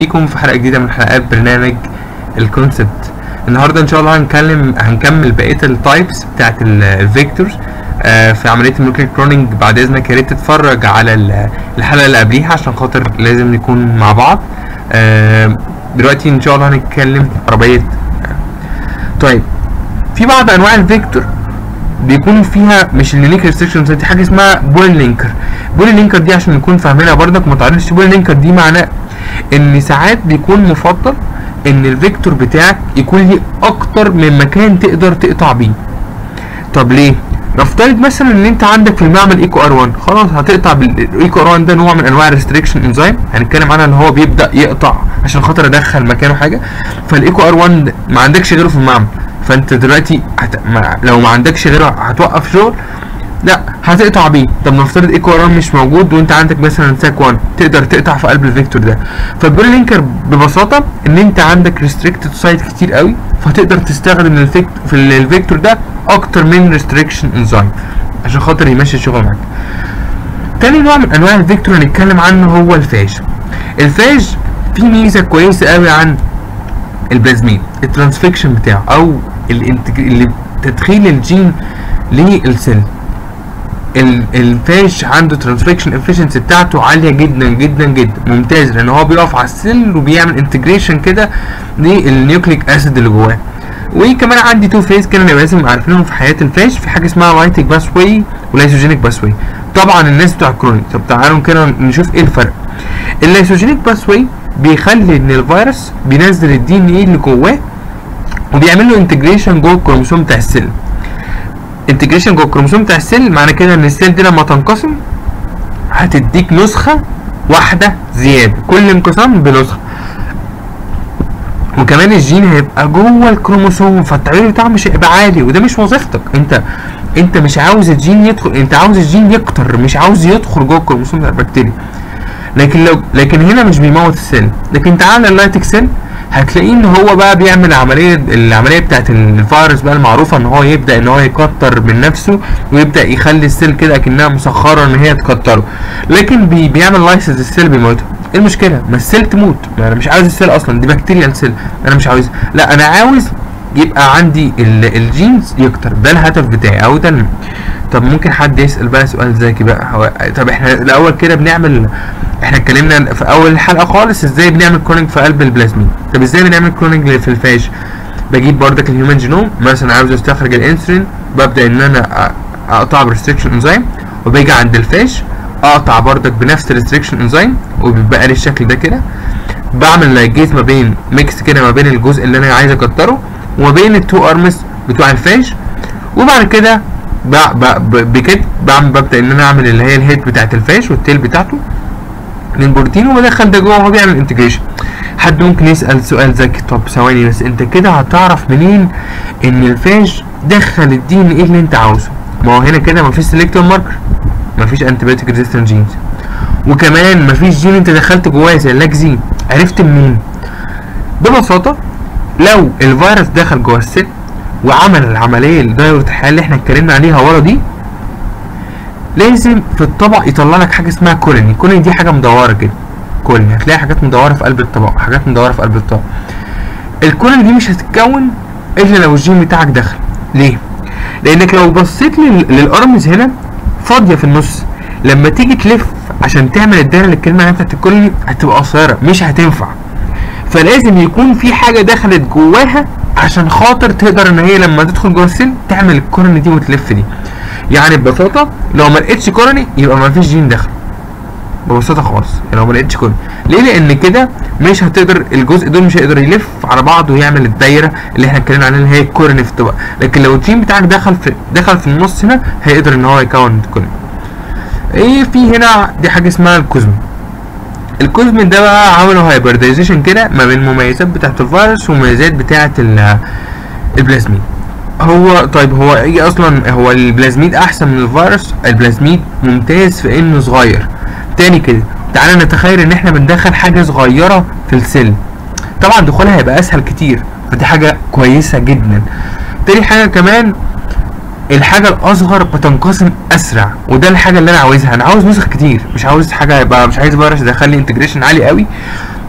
بيكم في حلقه جديده من حلقات برنامج الكونسبت النهارده ان شاء الله هنتكلم هنكمل بقيه التايبس بتاعت الفيكتورز في عمليه المولكيولر كلوننج بعد اذنك يا ريت تتفرج على ال- الحلقه اللي قبليها عشان خاطر لازم نكون مع بعض آه، دلوقتي ان شاء الله هنتكلم عربيه طيب في بعض انواع الفيكتور بيكون فيها مش اللينك ريستريكشنز دي حاجه اسمها بول لينكر بول لينكر دي عشان نكون فاهمينها برضك ما تعرفش بول لينكر دي معناه ان ساعات بيكون مفضل ان الفيكتور بتاعك يكون ليه اكتر من مكان تقدر تقطع بيه طب ليه نفترض مثلا ان انت عندك في المعمل ايكو ار 1 خلاص هتقطع بالايكو ار 1 ده نوع من انواع الريستريكشن انزيم هنتكلم عنها ان هو بيبدا يقطع عشان خاطر ادخل مكانه حاجه فالايكو ار 1 ما عندكش غيره في المعمل فانت دلوقتي هت... ما... لو ما عندكش غيره هتوقف شغل لا هتقطع بيه طب نفترض ايكو ار 1 مش موجود وانت عندك مثلا ساك 1 تقدر تقطع في قلب الفيكتور ده فالبول لينكر ببساطه ان انت عندك ريستريكتد سايت كتير قوي فتقدر تستخدم الفيكتور في ال- الفيكتور ده اكتر من ريستريكشن انزيم عشان خاطر يمشي الشغل معاك تاني نوع من انواع الفيكتور هنتكلم عنه هو الفاج الفاج فيه ميزه كويسه قوي عن البلازميد الترانسفيكشن بتاعه او الانتج... اللي تدخيل الجين للسيل ال- الفاش عنده ترانسفيكشن افشنسي بتاعته عاليه جدا جدا جدا ممتاز لان هو بيقف على السيل وبيعمل انتجريشن كده للنيوكليك اسيد اللي جواه وكمان عندي تو فيز كده نبقى لازم عارفينهم في حياه الفاش في حاجه اسمها لايتيك باس واي ولايسوجينيك باس واي طبعا الناس بتوع الكرونيك طب تعالوا كده نشوف ايه الفرق اللايسوجينيك باس واي بيخلي ان الفيروس بينزل الدي ان ايه اللي جواه وبيعمل له انتجريشن جوه الكروموسوم بتاع السيل انتجريشن جوه الكروموسوم بتاع السيل معنى كده ان السيل دي لما تنقسم هتديك نسخه واحده زياده كل انقسام بنسخه وكمان الجين هيبقى جوه الكروموسوم فالتعبير بتاعه مش هيبقى عالي وده مش وظيفتك انت انت مش عاوز الجين يدخل انت عاوز الجين يكتر مش عاوز يدخل جوه الكروموسوم بتاع البكتيريا لكن لو لكن هنا مش بيموت السيل لكن تعالى اللايتك سيل هتلاقيه ان هو بقى بيعمل عمليه العمليه بتاعت الفيروس بقى المعروفه ان هو يبدا ان هو يكتر من نفسه ويبدا يخلي السيل كده اكنها مسخره ان هي تكتره لكن بي بيعمل لايسز السيل بيموتها ايه المشكله ما السيل تموت ما انا مش عاوز السيل اصلا دي بكتيريا سيل انا مش عاوزها لا انا عاوز يبقى عندي ال- الجينز يكتر ده الهدف بتاعي او ده الم- طب ممكن حد يسال بقى سؤال ذكي بقى هو طب احنا الاول كده بنعمل احنا اتكلمنا في اول الحلقه خالص ازاي بنعمل كلوننج في قلب البلازمين طب ازاي بنعمل كلوننج في الفاج بجيب بردك الهيومن جينوم مثلا عاوز استخرج الانسولين ببدا ان انا أ- اقطع بريستريكشن انزيم وباجي عند الفاج اقطع بردك بنفس الريستريكشن انزيم وبيبقى لي الشكل ده كده بعمل لايجيت ما بين ميكس كده ما بين الجزء اللي انا عايز اكتره وما بين التو ارمز بتوع الفاج وبعد كده ب- ب- ب- بكده بعمل ببدا ان انا اعمل اللي هي الهيد بتاعت الفاش والتيل بتاعته من بروتين وبدخل ده جوه وهو بيعمل انتجريشن حد ممكن يسال سؤال ذكي طب ثواني بس انت كده هتعرف منين ان الفاج دخل الدي ان ايه اللي انت عاوزه ما هو هنا كده مفيش سيلكتور ماركر مفيش انتيبيوتيك ريزيستنت جينز وكمان مفيش جين انت دخلت جواه زي اللاكزين عرفت منين ببساطه لو الفيروس دخل جوه السيل وعمل العمليه الدايره الحياه اللي احنا اتكلمنا عليها ورا دي لازم في الطبق يطلع لك حاجه اسمها كولوني كولوني دي حاجه مدوره كده كولوني هتلاقي حاجات مدوره في قلب الطبق حاجات مدوره في قلب الطبق الكولوني دي مش هتتكون الا لو الجين بتاعك دخل ليه لانك لو بصيت لل- للارمز هنا فاضيه في النص لما تيجي تلف عشان تعمل الدايره اللي الكلمه بتاعت الكولوني هتبقى قصيره مش هتنفع فلازم يكون في حاجه دخلت جواها عشان خاطر تقدر ان هي لما تدخل جوه السيل تعمل الكورني دي وتلف دي يعني ببساطه لو ما لقيتش كورني يبقى ما فيش جين دخل ببساطه خالص يعني لو ما لقيتش كورني ليه لان كده مش هتقدر الجزء دول مش هيقدر يلف على بعض ويعمل الدايره اللي احنا اتكلمنا عليها اللي هي الكورني في الطبق لكن لو الجين بتاعك دخل في دخل في النص هنا هيقدر ان هو يكون كورني ايه في هنا دي حاجه اسمها الكوزمي الكوزمين ده بقى عملوا هايبرديزيشن كده ما بين المميزات بتاعت الفيروس والمميزات بتاعت ال- البلازميد هو طيب هو ايه اصلا هو البلازميد احسن من الفيروس البلازميد ممتاز في انه صغير تاني كده تعالى نتخيل ان احنا بندخل حاجه صغيره في السيل طبعا دخولها هيبقى اسهل كتير فدي حاجه كويسه جدا تاني حاجه كمان الحاجه الاصغر بتنقسم اسرع وده الحاجه اللي انا عاوزها انا عاوز نسخ كتير مش عاوز حاجه يبقى مش عايز فيروس يدخل لي انتجريشن عالي قوي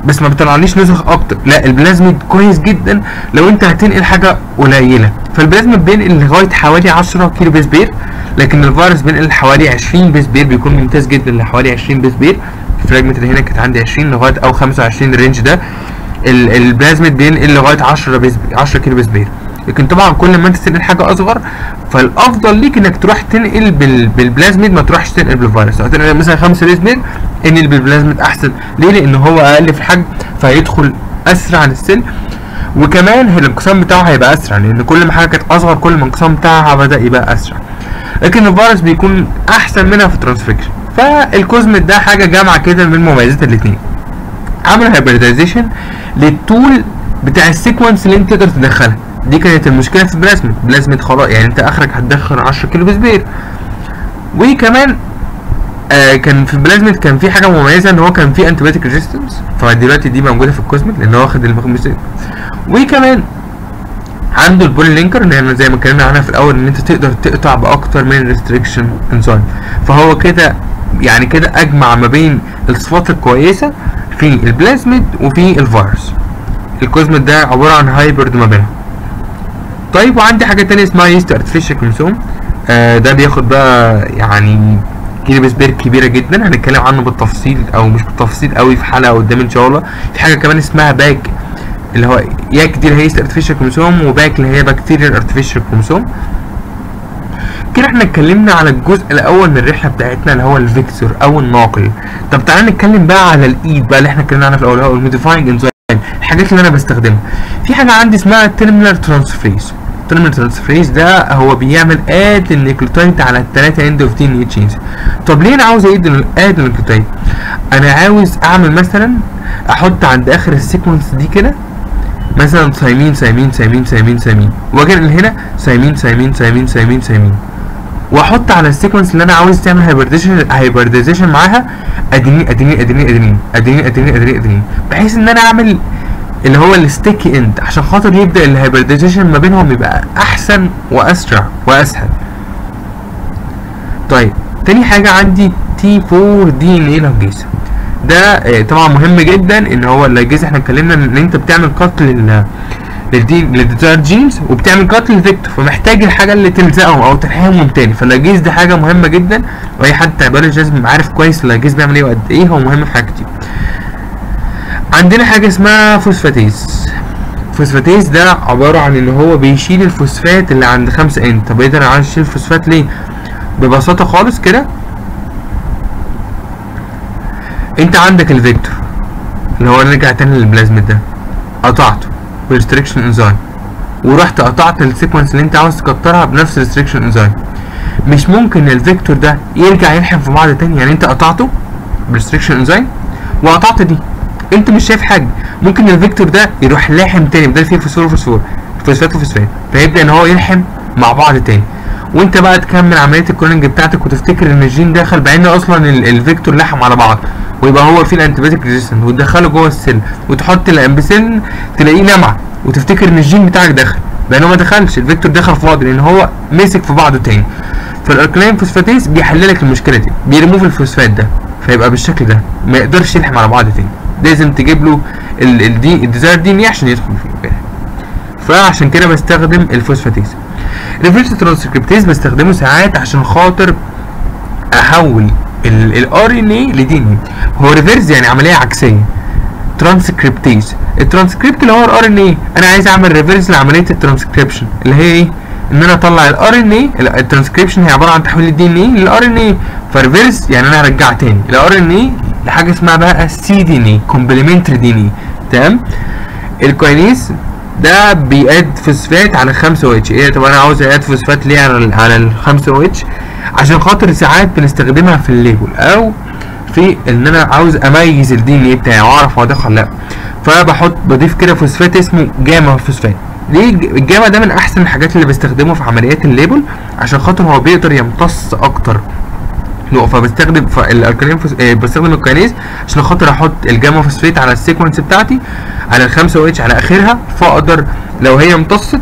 بس ما بيطلعليش نسخ اكتر لا البلازميد كويس جدا لو انت هتنقل حاجه قليله فالبلازميد بينقل لغايه حوالي 10 كيلو بيس بير لكن الفيروس بينقل حوالي 20 بيس بير بيكون ممتاز جدا لحوالي 20 بيس بير الفراجمنت اللي هنا كانت عندي 20 لغايه او 25 الرينج ده ال- البلازميد بينقل لغايه 10 بيس 10 كيلو بيس بير لكن طبعا كل ما انت تنقل حاجه اصغر فالافضل ليك انك تروح تنقل بال... بالبلازميد ما تروحش تنقل بالفيروس لو هتنقل مثلا 5 بيس بير انقل بالبلازميد احسن ليه لان هو اقل في الحجم فهيدخل اسرع للسيل وكمان الانقسام بتاعه هيبقى اسرع لان كل ما حاجه كانت اصغر كل ما الانقسام بتاعها بدا يبقى اسرع لكن الفيروس بيكون احسن منها في الترانسفيكشن فالكوزمت ده حاجه جامعه كده من مميزات الاثنين عمل هايبردايزيشن للتول بتاع السيكونس اللي انت تقدر تدخلها دي كانت المشكله في بلازميد بلازميد خلاص يعني انت اخرك هتدخل 10 كيلو بس بير وكمان آه كان في بلازميد كان في حاجه مميزه ان هو كان في انتيبيوتيك ريزيستنس فدلوقتي دي موجوده في الكوزميك لان هو واخد المخمسين وكمان عنده البول لينكر ان احنا زي ما اتكلمنا عنها في الاول ان انت تقدر تقطع باكتر من ريستريكشن انزايم فهو كده يعني كده اجمع ما بين الصفات الكويسه في البلازميد وفي الفيروس الكوزميد ده عباره عن هايبرد ما بينهم طيب وعندي حاجه تانية اسمها يست ارتفيشال كروموسوم آه ده بياخد بقى يعني كيلو بير كبيره جدا هنتكلم عنه بالتفصيل او مش بالتفصيل قوي في حلقه قدام ان شاء الله في حاجه كمان اسمها باك اللي هو ياك دي اللي هي يست ارتفيشال كروموسوم وباك اللي هي بكتيريال ارتفيشال كروموسوم كده احنا اتكلمنا على الجزء الاول من الرحله بتاعتنا اللي هو الفيكتور او الناقل طب تعالى نتكلم بقى على الايد بقى اللي احنا اتكلمنا عنها في الاول اللي هو الموديفاينج انزايم الحاجات اللي انا بستخدمها في حاجه عندي اسمها تيرمينال ترانسفريز التيرمينال ترانسفريز ده هو بيعمل اد النيوكليوتايد على الثلاثه اند اوف دي ان اي تشينز طب ليه انا عاوز اد اد النيوكليوتايد انا عاوز اعمل مثلا احط عند اخر السيكونس دي كده مثلا سايمين سايمين سايمين سايمين سايمين واجي هنا سايمين سايمين سايمين سايمين سايمين واحط على السيكونس اللي انا عاوز تعمل هايبرديشن هايبرديزيشن معاها ادينين ادينين ادينين ادينين ادينين ادينين ادينين ادينين بحيث ان انا اعمل اللي هو الستيكي اند عشان خاطر يبدا الهايبرديزيشن ما بينهم يبقى احسن واسرع واسهل طيب تاني حاجه عندي تي 4 دي ان اي لاجيز ده آه، طبعا مهم جدا ان هو اللاجيز احنا اتكلمنا ان انت بتعمل قتل لل للدي للديزاير جينز وبتعمل قتل للفيكتور فمحتاج الحاجه اللي تلزقهم او تلحقهم تاني فاللاجيز دي حاجه مهمه جدا واي حد بتاع بيولوجي لازم يبقى عارف كويس اللاجيز بيعمل ايه وقد ايه هو مهم في حاجات كتير عندنا حاجه اسمها فوسفاتيز فوسفاتيز ده عباره عن ان هو بيشيل الفوسفات اللي عند 5 ان طب ايه ده انا عايز اشيل الفوسفات ليه ببساطه خالص كده انت عندك الفيكتور اللي هو نرجع تاني للبلازميد ده قطعته بريستريكشن انزايم ورحت قطعت السيكونس اللي انت عاوز تكترها بنفس الريستريكشن انزايم مش ممكن الفيكتور ده يرجع يلحم في بعض تاني يعني انت قطعته بريستريكشن انزايم وقطعت دي انت مش شايف حاجه ممكن الفيكتور ده يروح لاحم تاني بدل فيه فوسفور وفوسفور فوسفات وفوسفات فيبدا ان هو يلحم مع بعض تاني وانت بقى تكمل عمليه الكولينج بتاعتك وتفتكر ان الجين دخل مع ان اصلا ال- الفيكتور لحم على بعض ويبقى هو فيه الانتيبيوتيك ريزيستنت وتدخله جوه السيل وتحط الامبسين تلاقيه لمع وتفتكر ان الجين بتاعك دخل لان هو ما دخلش الفيكتور دخل في بعض لان هو مسك في بعضه تاني فالالكلاين فوسفاتيز بيحل لك المشكله دي بيرموف الفوسفات ده فيبقى بالشكل ده ما يقدرش يلحم على بعض تاني لازم تجيب له ال- الدي الديزاير دي ان عشان يدخل فيه فعشان كده بستخدم الفوسفاتيز ريفرس ترانسكريبتيز بستخدمه ساعات عشان خاطر احول الار ان اي لدي ان اي هو ريفرس يعني عمليه عكسيه ترانسكريبتيز الترانسكريبت اللي هو الار ان اي انا عايز اعمل ريفرس لعمليه الترانسكريبشن اللي هي ايه ان انا اطلع الار ان اي الترانسكريبشن هي عباره عن تحويل الدي ان اي للار ان اي فريفرس يعني انا ارجع تاني الار ان اي لحاجه اسمها بقى سي دي ان اي كومبلمنتري دي ان اي تمام الكوينيز ده بياد فوسفات على 5 او اتش ايه طب انا عاوز اد فوسفات ليه على ال على ال 5 او اتش عشان خاطر ساعات بنستخدمها في الليبل او في ان انا عاوز اميز الدي ان ايه بتاعي واعرف هو دخل ولا لا فبحط بضيف كده فوسفات اسمه جاما فوسفات ليه الج- الجاما ده من احسن الحاجات اللي بستخدمه في عمليات الليبل عشان خاطر هو بيقدر يمتص اكتر نقطة فبستخدم الالكالين فوس... آه بستخدم الكينيز عشان خاطر احط الجاما فوسفيت على السيكونس بتاعتي على الخمسة او اتش على اخرها فاقدر لو هي امتصت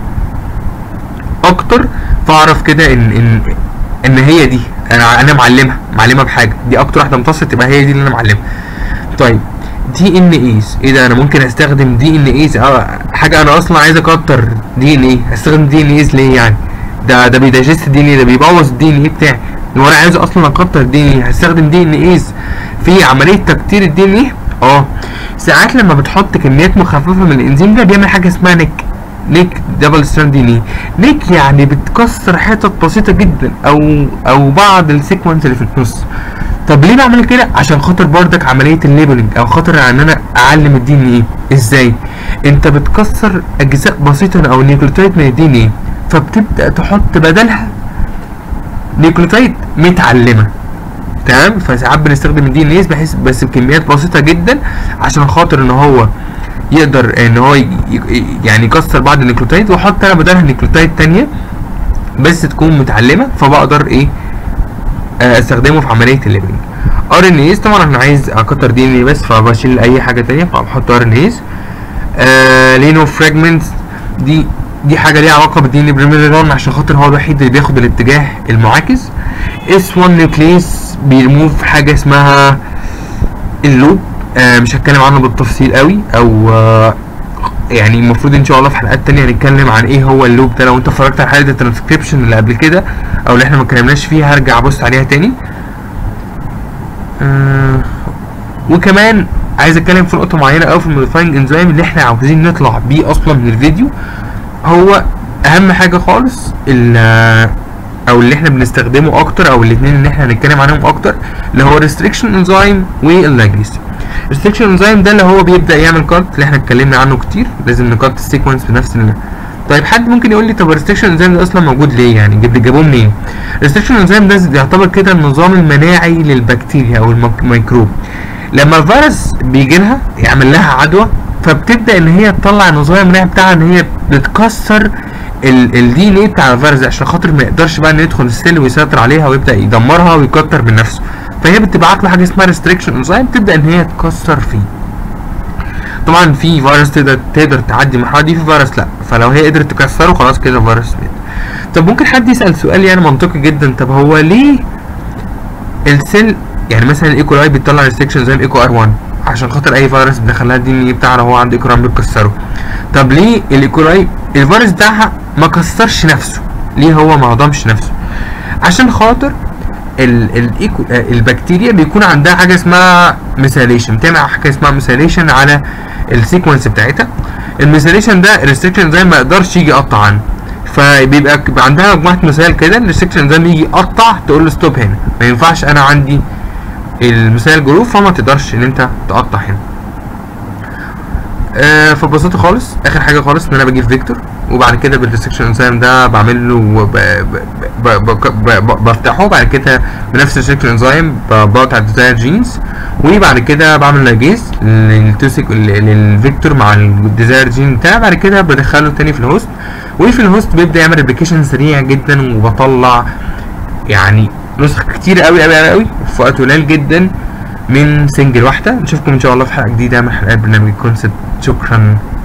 اكتر فاعرف كده ان ان ان هي دي انا انا معلمها معلمها بحاجه دي اكتر واحده امتصت تبقى هي دي اللي انا معلمها طيب دي ان ايز ايه ده انا ممكن استخدم دي ان ايز اه حاجه انا اصلا عايز اكتر دي ان ايه استخدم دي ان ايز ليه يعني ده ده بيداجست الدي ان ايه ده بيبوظ الدي ان ايه بتاعي لو انا عايز اصلا اكتر الدي ان ايه هستخدم دي ان ايز في عمليه تكتير الدي ان ايه اه ساعات لما بتحط كميات مخففه من الانزيم ده بيعمل حاجه اسمها نيك نيك دبل ستراند دي ان ايه نيك يعني بتكسر حتت بسيطه جدا او او بعض السيكونس اللي في النص طب ليه بعمل كده عشان خاطر بردك عمليه الليبلنج او خاطر ان انا اعلم الدي ان ايه ازاي انت بتكسر اجزاء بسيطه او نيوكليوتايد من الدي ان ايه فبتبدا تحط بدلها نيوكليوتايد متعلمه تمام فساعات بنستخدم الدي ان ايز بحيث بس بكميات بسيطه جدا عشان خاطر ان هو يقدر ان هو ي- ي- يعني يكسر بعض النيوكليوتايد واحط انا بدلها نيوكليوتايد تانية بس تكون متعلمه فبقدر ايه آه، استخدمه في عمليه الليبلنج ار ان ايز طبعا انا عايز اكتر دي ان اي بس فبشيل اي حاجه تانية فبحط ار ان ايز لينو فراجمنتس دي دي حاجه ليها علاقه بالدي ان بريميرون عشان خاطر هو الوحيد اللي بياخد الاتجاه المعاكس اس 1 نيوكليس بيرموف حاجه اسمها اللوب آه مش هتكلم عنه بالتفصيل قوي او آه يعني المفروض ان شاء الله في حلقات تانية هنتكلم عن ايه هو اللوب ده لو انت اتفرجت على حلقه الترانسكريبشن اللي قبل كده او اللي احنا ما اتكلمناش فيها هرجع ابص عليها تاني آه وكمان عايز اتكلم في نقطه معينه قوي في الموديفاينج انزيم اللي احنا عاوزين نطلع بيه اصلا من الفيديو هو اهم حاجه خالص ال- او اللي احنا بنستخدمه اكتر او الاثنين اللي احنا هنتكلم عنهم اكتر اللي هو ريستريكشن انزيم واللاجليس ريستريكشن انزيم ده اللي هو بيبدا يعمل كات اللي احنا اتكلمنا عنه كتير لازم نكات السيكونس بنفس ال طيب حد ممكن يقول لي طب الريستريكشن انزيم ده اصلا موجود ليه يعني جاب لي جابوه منين الريستريكشن انزيم ده يعتبر كده النظام المناعي للبكتيريا او الميكروب لما الفيروس بيجي لها يعمل لها عدوى فبتبدا ان هي تطلع النظام المناعي بتاعها ان هي بتكسر الدي ان ايه بتاع الفيروس ده عشان خاطر ما يقدرش بقى انه يدخل السيل ويسيطر عليها ويبدا يدمرها ويكتر من نفسه فهي بتبعت له حاجه اسمها ريستريكشن انزيم تبدا ان هي تكسر فيه طبعا في فيروس تقدر تقدر تعدي المرحله دي في فيروس لا فلو هي قدرت تكسره خلاص كده الفيروس مات طب ممكن حد يسال سؤال يعني منطقي جدا طب هو ليه السيل يعني مثلا الايكولاي بيطلع ريستريكشن زي الايكو ار 1 عشان خاطر اي فيروس بيدخلها الدي ان اي بتاعنا هو عنده ايكو بيكسره طب ليه الايكولاي الفيروس بتاعها ما كسرش نفسه ليه هو ما هضمش نفسه عشان خاطر ال الايكو آه، البكتيريا بيكون عندها حاجه اسمها ميثايليشن بتعمل حاجه اسمها ميثايليشن على السيكونس بتاعتها الميثايليشن ده الريستريكشن زي ما يقدرش يجي يقطع عنه فبيبقى بيبقى عندها مجموعه مثال كده الريستريكشن زي ما يجي يقطع تقول له ستوب هنا ما ينفعش انا عندي المثال جروف فما تقدرش ان انت تقطع هنا آه فببساطه خالص اخر حاجه خالص ان انا بجيب فيكتور وبعد كده بالريستريكشن انزيم ده بعمل له ب- ب- ب- ب- ب- بفتحه وبعد كده بنفس الريستريكشن انزيم بقطع الديزاير جينز وبعد كده بعمل لايجيز للتوسيك للفيكتور مع الديزاير جين بتاعي بعد كده بدخله تاني في الهوست وفي الهوست بيبدا يعمل ريبليكيشن سريع جدا وبطلع يعني نسخ كتير قوي قوي قوي قوي في وقت قليل جدا من سنجل واحده نشوفكم ان شاء الله في حلقه جديده من حلقات برنامج كونسبت شكرا